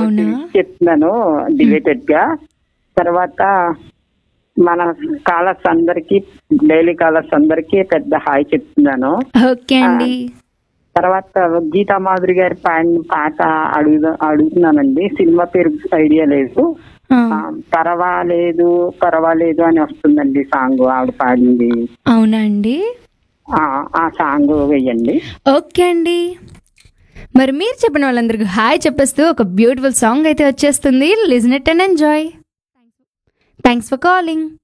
అవునా? చెప్తున్నాను డిలేటెడ్ గా తర్వాత మన కాలర్స్ అందరికి డైలీ కాలర్స్ అందరికి పెద్ద హాయ్ చెప్తున్నాను ఓకే అండి తర్వాత గీతా మాధురి గారి పాడిన పాట అడుగుదా అడుగుతున్నానండి సినిమా పేరు ఐడియా లేదు ఆ, ఆ, పర్వాలేదు పర్వాలేదు అని వస్తుందండి సాంగ్ ఆవిడ పాడింది అవునా అండి ఆ, ఆ సాంగ్ వేయండి ఓకే అండి మరి మీరు చెప్పిన వాళ్ళందరికీ హాయ్ చెప్పేస్తూ ఒక బ్యూటిఫుల్ సాంగ్ అయితే వచ్చేస్తుంది listen it and enjoy thanks for calling